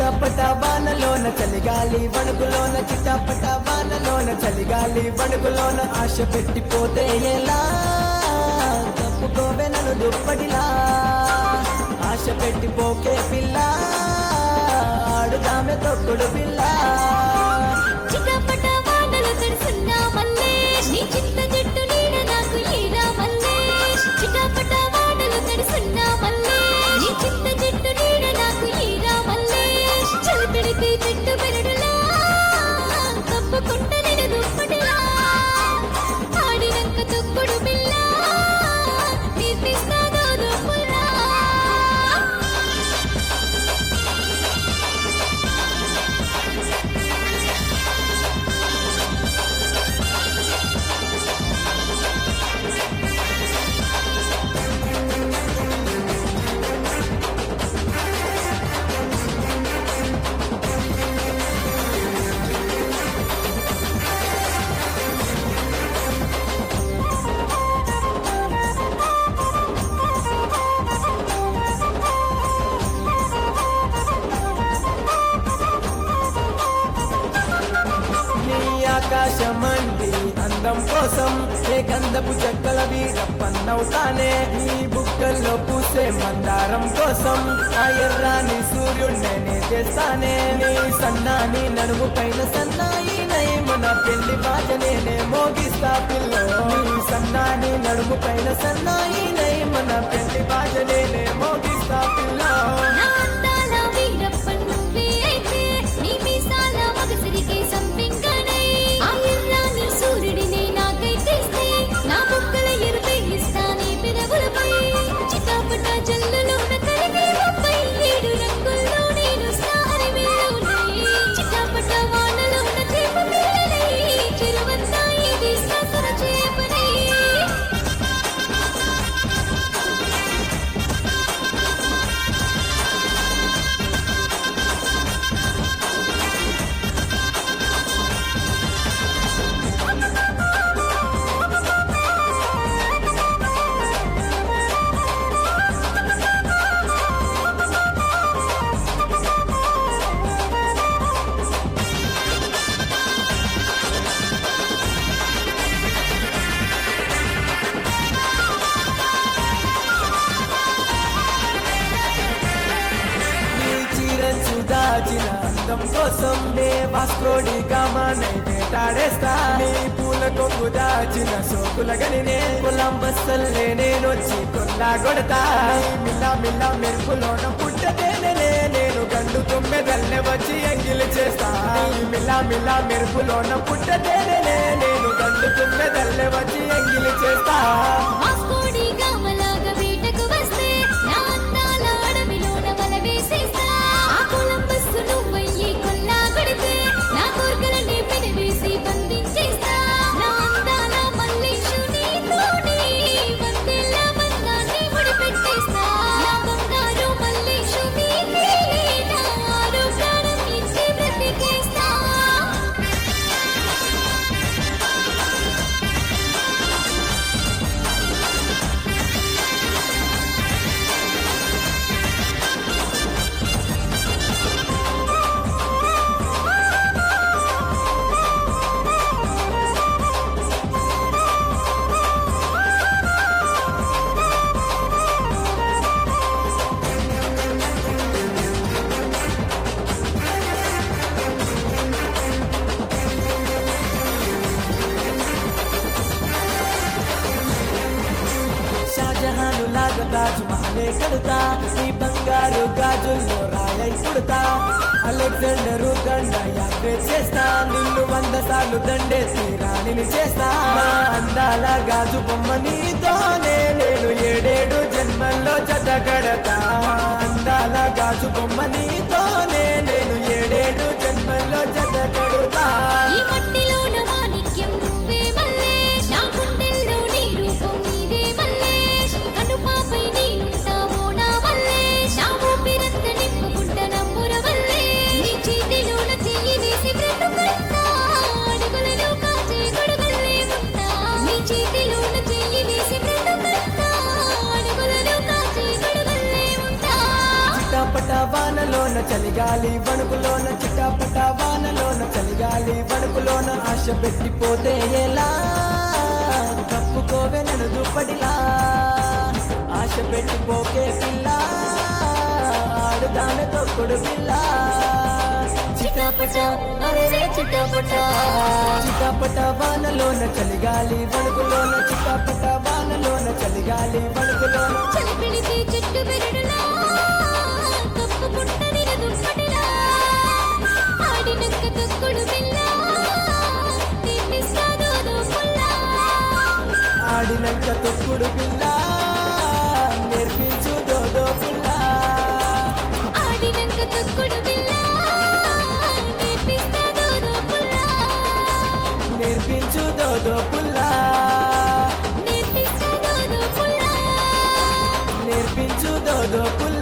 చిట్టపట వానలోన చలిగాలి వణుకులోన చిట్టపట వానలోన చలిగాలి వణుకులోన ఆశ పెట్టిపోతే ఎలా తప్పుకోవే నన్ను దుప్పటిలా ఆశ పెట్టిపోకే పిల్ల ఆడుదామె తొక్కుడు పిల్ల చిటపట వానలు తడుసున్నా మల్లేష్ నీ చిత్త జట్టు నీడ నాకు ఏరా మల్లేష్ చిటపట వానలు తడుసున్నా మల్లేష్ నీ చిత్త జట్టు నీడ నాకు ఏరా మల్లేష్ చలి పెడితే చెట్టు పెరడులా తప్పుకుంట నేను దుప్పటిలా ఆడినంక తొక్కుడు పిల్ల తీర్పిస్తాదో దుప్పులా నీ ఆకాశమండి అందం కోసం ఏ గంధపు చెక్కల వీరప్పన్నవుతానే నీ బుక్కల్లో పూసే మందారం కోసం ఆ ఎర్రాని సూర్యుడినే నే చేస్తానే నీ సన్నాని నడుము పైన సన్నాయి మన పెళ్లి బాజనే నే మోగిస్తా పిల్లో నీ సన్నాని నడుము పైన సన్నాయి మన పెళ్లి బాజనే నే మోగిస్తా పిల్లో నా అందాల వీరప్పన్ నువ్వే అయితే, నీ మీసాల మగసిరికి సంపింగనై, ఆ ఎర్రాని సూర్యుడిని నాకై తెస్తే, నా బుగ్గల ఎరుపై ఇస్తానే పెదవులపై. చిటాపట జల్లులోన కరిగే ఉప్పై, ఏడు రంగుల్లో నేను సారిమెల్లోనై. చిటాపట వానలోన చేప పిల్లలై, చెరువంతా ఇది ససర చేపనై. నీ చీరంచు దాచిన అందం కోసం నే వాస్కోడి గామానై వేటాడేస్తా నీ పూల కొంగు దాచిన సోకుల గనినే పొలం బస్సల్లే నేనొచ్చి కొల్లా కొడతా నీ మిల్ల మిల్ల మెరుపులోన పుట్టతేనే నేను గండు తొమ్మిదల్లే వచ్చి ఎంగిలి చేస్తా నీ మిల్ల మిల్ల మెరుపులోన పుట్టతేనే నేను గండు తొమ్మిదల్లే వచ్చి ఎంగిలి చేస్తా వాస్కోడి గామలాగా వేటకు వస్తే నా అందాల అడవిలోన వల వేసేస్తా ఆ కొలంబస్ నువ్వయ్యి కొల్లా కొడితే నా కోర్కెలని పెనవేసి బంధించేస్తా నా అందాల మల్లేషు నీతోని వందెల బంధాన్ని ముడిపెట్టేస్తా నా బంగారు మల్లేషు నీకే నా ఆరో ప్రాణం ఇచ్చి బ్రతికేస్తా షాజహాను లాగా తాజ్ మహలే కడుతా ఈ బంగారు గాజుల్లో రాయై పుడతా అలెగ్జాండరు దండ యాత్ర చేస్తా నిన్ను వంద సార్లు దండేసి రాణిని చేస్తా నా అందాల గాజు బొమ్మ నీతోనే నేను ఏడేడు జన్మల్లో జత కడతా అందాల గాజు బొమ్మ నీతోనే నేను ఏడేడు జన్మల్లో జత కడుతా ఈ మట్టిలోన మాణిక్యం నువ్వే మల్లేష్ నా గుండెల్లో నీ రూపం నీదే మల్లేష్ కనుపాపై నీవుంటావో నా మల్లేష్ నా ఊపిరంత నింపుకుంట నమ్ముర మల్లేష్ నీ చేతిలోన చెయ్యి వేసి బ్రతుకుతా అడుగులను కాచే గొడుగుల్లే ఉంటా నీ చేతిలోన చెయ్యి వేసి బ్రతుకుతా అడుగులను కాచే గొడుగుల్లే ఉంటా చిట్టపట వాన వానలోన చలిగాలి వణుకులోన చిటాపట వానలోన చలిగాలి వణుకులోన ఆశ పెట్టిపోతే ఎలా తప్పుకోవే నన్ను దుప్పటిలా ఆశ పెట్టిపోకే పిల్ల ఆడుదాన తొక్కుడు పిల్ల చిటాపట అరే చిటాపట చిటాపట వానలోన చలిగాలి వణుకులోన చిటాపట వానలోన చలిగాలి వణుకులోన చలి పెడితే చెట్టు బెరడులా కప్పుకుంటది దుప్పటిలా ఆడినక్క తొక్కుడు పిల్ల తిప్పిస్తాదో దోపుల్లా ఆడినంక తొక్కుడు పిల్ల నేర్పించు దోదో పిల్ల ఆడినంక తొక్కుడు పిల్ల తిప్పిస్తాదో దోపుల్లా నేర్పించు దోదో పుల్ల తిప్పిస్తాదో దోపుల్లా నేర్పించు దోదో పుల్ల